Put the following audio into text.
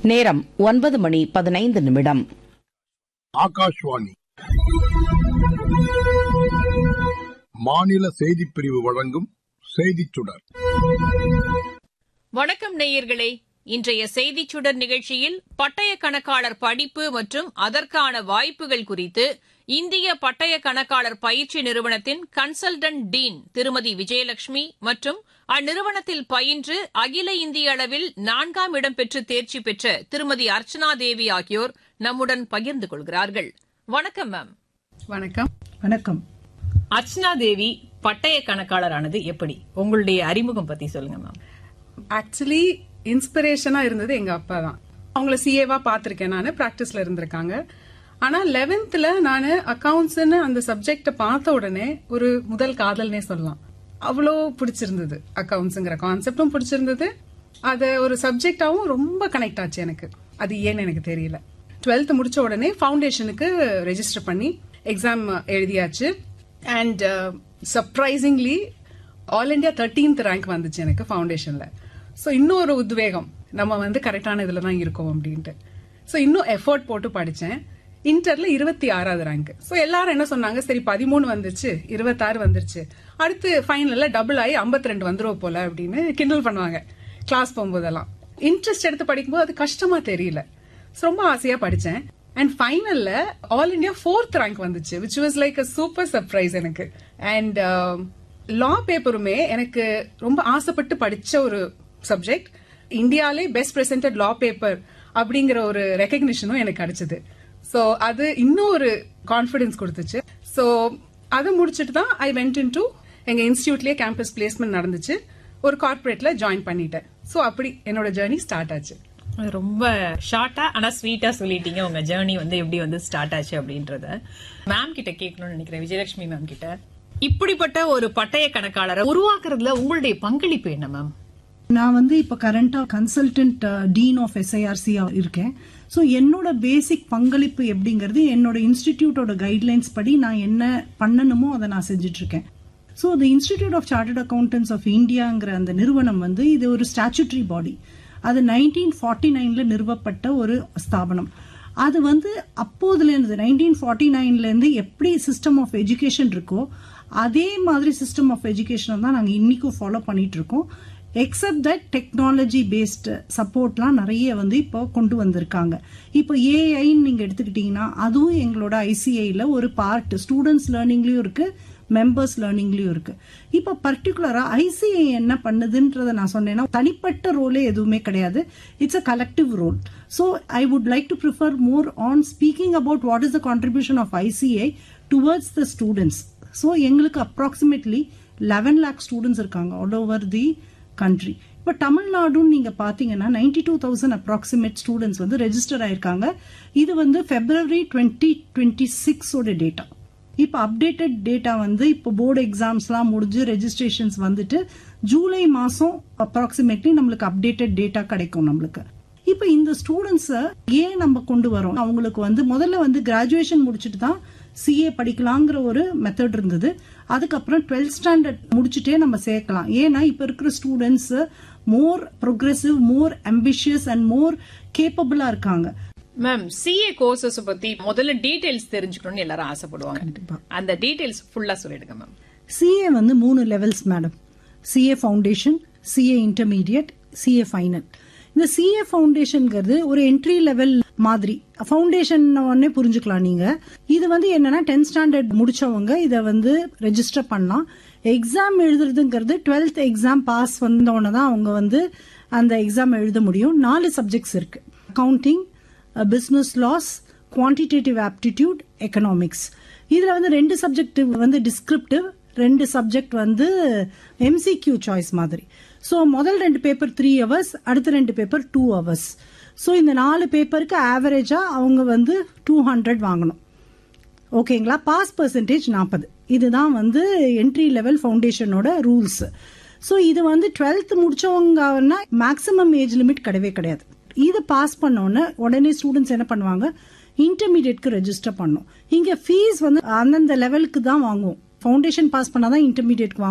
நேரம் ஒன்பது மணி பதினைந்து நிமிடம் ஆகாஷ்வாணி மாநில செய்திப் பிரிவு வழங்கும் செய்திச் சுடர் வணக்கம் நேயர்களே இன்றைய செய்திச் சுடர் நிகழ்ச்சியில் பட்டய கணக்காளர் படிப்பு மற்றும் அதற்கான வாய்ப்புகள் குறித்து இந்திய பட்டய கணக்காளர் பயிற்சி நிறுவனத்தின் கன்சல்டன்ட் டீன் திருமதி விஜயலட்சுமி மற்றும் அந்நிறுவனத்தில் பயின்று அகில இந்திய அளவில் நான்காம் இடம் பெற்று தேர்ச்சி பெற்ற திருமதி அர்ச்சனா தேவி ஆகியோர் நம்முடன் பகிர்ந்து கொள்கிறார்கள் வணக்கம் மேம் வணக்கம் வணக்கம் அர்ச்சனா தேவி பட்டய கணக்காளரானது எப்படி உங்களுடைய அறிமுகம் பத்தி சொல்லுங்க மேம் ஆக்சுவலி இன்ஸ்பிரேஷனா இருந்தது எங்க அப்பா தான் அவங்கள சிஏவா பாத்திருக்கேன் நான் பிராக்டிஸ்ல இருந்திருக்காங்க ஆனா லெவன்த்ல நான் அக்கவுண்ட்ஸ்னு அந்த சப்ஜெக்ட பார்த்த உடனே ஒரு முதல் காதல்னே சொல்லலாம் அவ்வளோ பிடிச்சிருந்தது அக்கவுண்ட்ஸுங்கிற கான்செப்டும் பிடிச்சிருந்தது அது ஒரு சப்ஜெக்டாவும் ரொம்ப கனெக்ட் ஆச்சு எனக்கு அது ஏன்னு எனக்கு தெரியல டுவெல்த் முடிச்ச உடனே ஃபவுண்டேஷனுக்கு ரெஜிஸ்டர் பண்ணி எக்ஸாம் எழுதியாச்சு and surprisingly all India thirteenth rank வந்துச்சு எனக்கு ஃபவுண்டேஷன்ல ஸோ இன்னும் ஒரு உத்வேகம் நம்ம வந்து கரெக்டான இதுல தான் இருக்கோம் அப்படின்ட்டு ஸோ இன்னும் எஃபோர்ட் போட்டு படிச்சேன் இன்டர்ல இருபத்தி ஆறாவது ரேங்க் ஸோ எல்லாரும் என்ன சொன்னாங்க சரி பதிமூணு வந்துருச்சு இருபத்தாறு வந்துருச்சு அடுத்து ஃபைனல்ல டபுள் ஆகி 52 ரெண்டு வந்துரும் போல அப்படின்னு கிண்டல் பண்ணுவாங்க கிளாஸ் போகும்போதெல்லாம் இன்ட்ரெஸ்ட் எடுத்து படிக்கும்போது அது கஷ்டமா தெரியல So, ரொம்ப ஆசையா படிச்சேன் அண்ட் ஃபைனல்ல ஆல் இண்டியா ஃபோர்த் ரேங்க் வந்துச்சு which was like a super surprise எனக்கு அண்ட் லா பேப்பருமே எனக்கு ரொம்ப ஆசைப்பட்டு படிச்ச ஒரு சப்ஜெக்ட் இந்தியாலே பெஸ்ட் பிரசன்டட் லா பேப்பர் அப்படிங்கிற ஒரு ரெக்கக்னிஷனும் எனக்கு கிடைச்சது ஸோ அது இன்னும் ஒரு கான்ஃபிடன்ஸ் கொடுத்துச்சு ஸோ அதை முடிச்சுட்டு தான் ஐ வென்ட் இன் டு எங்க இன்ஸ்டியூட்லயே கேம்பஸ் பிளேஸ்மெண்ட் நடந்துச்சு ஒரு கார்பரேட்ல ஜாயின் பண்ணிட்டேன் ஸோ அப்படி என்னோட ஜேர்னி ஸ்டார்ட் ஆச்சு ரொம்ப ஷார்ட்டா ஆனா ஸ்வீட்டா சொல்லிட்டீங்க உங்க ஜேர்னி வந்து எப்படி வந்து ஸ்டார்ட் ஆச்சு அப்படின்றத மேம் கிட்ட கேட்கணும்னு நினைக்கிறேன் விஜயலட்சுமி மேம் கிட்ட இப்படிப்பட்ட ஒரு பட்டய கணக்காளரை உருவாக்குறதுல உங்களுடைய பங்களிப்பு என்ன மேம் நான் வந்து இப்ப கரண்டா கன்சல்டன்ட் டீன் ஆஃப் எஸ்ஐஆர்சி இருக்கேன் ஸோ என்னோட பேசிக் பங்களிப்பு எப்படிங்கிறது என்னோட இன்ஸ்டிடியூட்டோட கைட்லைன்ஸ் படி நான் என்ன பண்ணணுமோ அதை நான் செஞ்சுட்டு இருக்கேன் so the institute of chartered accountants of இந்தியாங்கிற அந்த நிறுவனம் வந்து இது ஒரு ஸ்டாச்சுட்டரி பாடி அது நைன்டீன் ஃபார்ட்டி நைன்ல நிறுவப்பட்ட ஒரு ஸ்தாபனம் அது வந்து அப்போதுல இருந்து நைன்டீன் ஃபார்ட்டி நைன்ல இருந்து எப்படி சிஸ்டம் ஆஃப் எஜுகேஷன் இருக்கோ அதே மாதிரி சிஸ்டம் ஆஃப் எஜுகேஷன் தான் நாங்கள் இன்னைக்கும் ஃபாலோ பண்ணிட்டு இருக்கோம் எக்ஸப்ட் தட் டெக்னாலஜி பேஸ்டு சப்போர்ட்லாம் நிறைய வந்து இப்போ கொண்டு வந்திருக்காங்க இப்போ ஏஐன்னு நீங்க எடுத்துக்கிட்டீங்கன்னா அதுவும் எங்களோட ஐசிஐல ஒரு பார்ட் ஸ்டூடெண்ட்ஸ் லேர்னிங்லயும் இருக்கு மெம்பர்ஸ் லேர்னிங்லயும் இருக்கு இப்போ பர்டிகுலரா ஐசிஐ என்ன பண்ணுதுன்றத நான் சொன்னேன்னா தனிப்பட்ட ரோலே எதுவுமே கிடையாது it's a collective role so I would like to prefer more on speaking about what is the contribution of ICI towards the students so எங்களுக்கு அப்ராக்சிமேட்லி லெவன் லேக் ஸ்டூடெண்ட்ஸ் இருக்காங்க ஆல் ஓவர் தி கண்ட்ரி இப்போ தமிழ்நாடுன்னு நீங்க பாத்தீங்கன்னா ninety two thousand approximate students வந்து register ஆயிருக்காங்க இது வந்து பிப்ரவரி டுவெண்ட்டி டுவெண்ட்டி சிக்ஸோட டேட்டா இப்போ அப்டேட்டட் டேட்டா வந்து இப்போ போர்டு எக்ஸாம்ஸ்லாம் முடிஞ்சு ரெஜிஸ்ட்ரேஷன்ஸ் வந்துட்டு ஜூலை மாசம் அப்ராக்சிமேட்லி நம்மளுக்கு அப்டேட்டட் டேட்டா கிடைக்கும் நம்மளுக்கு இப்போ இந்த ஸ்டூடெண்ட்ஸை ஏன் நம்ம கொண்டு வரோம் அவங்களுக்கு வந்து முதல்ல வந்து கிராஜுவேஷன் முடிச்சுட்டு தான் சிஏ படிக்கலாங்கிற ஒரு மெத்தட் இருந்தது அதுக்கப்புறம் டுவெல்த் ஸ்டாண்டர்ட் முடிச்சுட்டே நம்ம சேர்க்கலாம் ஏன்னா இப்ப இருக்கிற students more progressive more ambitious and more கேப்பபிளா இருக்காங்க மேம் சிஏ கோர்சஸ் பத்தி முதல்ல டீடைல்ஸ் தெரிஞ்சுக்கணும்னு எல்லாரும் ஆசைப்படுவாங்க அந்த டீடைல்ஸ் ஃபுல்லா சொல்லிடுங்க மேம் சிஏ வந்து மூணு levels madam CA foundation CA intermediate CA final இந்த சிஏ ஃபவுண்டேஷன்ங்கிறது ஒரு என்ட்ரி லெவல் மாதிரி ஃபவுண்டேஷன் உடனே புரிஞ்சுக்கலாம் நீங்க இது வந்து என்னன்னா டென்த் ஸ்டாண்டர்ட் முடிச்சவங்க இதை வந்து ரெஜிஸ்டர் பண்ணலாம் எக்ஸாம் எழுதுறதுங்கிறது டுவெல்த் எக்ஸாம் பாஸ் வந்தோடனே தான் அவங்க வந்து அந்த எக்ஸாம் எழுத முடியும் நாலு சப்ஜெக்ட்ஸ் இருக்கு accounting business laws quantitative aptitude economics இதுல வந்து ரெண்டு சப்ஜெக்ட் வந்து டிஸ்கிரிப்டிவ் ரெண்டு சப்ஜெக்ட் வந்து எம்சிக்யூ சாய்ஸ் மாதிரி ஸோ முதல் ரெண்டு பேப்பர் த்ரீ ஹவர்ஸ் அடுத்த ரெண்டு பேப்பர் டூ ஹவர்ஸ் ஸோ இந்த நாலு பேப்பருக்கு ஆவரேஜா அவங்க வந்து டூ ஹண்ட்ரட் வாங்கணும் ஓகேங்களா பாஸ் பர்சன்டேஜ் நாற்பது இதுதான் வந்து என்ட்ரி லெவல் ஃபவுண்டேஷனோட ரூல்ஸ் ஸோ இது வந்து டுவெல்த் முடிச்சவங்கன்னா மேக்ஸிமம் ஏஜ் லிமிட் கிடையவே கிடையாது இது பாஸ் பண்ணோன்னே உடனே ஸ்டூடெண்ட்ஸ் என்ன பண்ணுவாங்க இன்டர்மீடியட்க்கு ரெஜிஸ்டர் பண்ணும் இங்க ஃபீஸ் வந்து அந்தந்த லெவலுக்கு தான் வாங்குவோம் ஃபவுண்டேஷன் பாஸ் பண்ணாதான் இன்டர்மீடியட்க்கு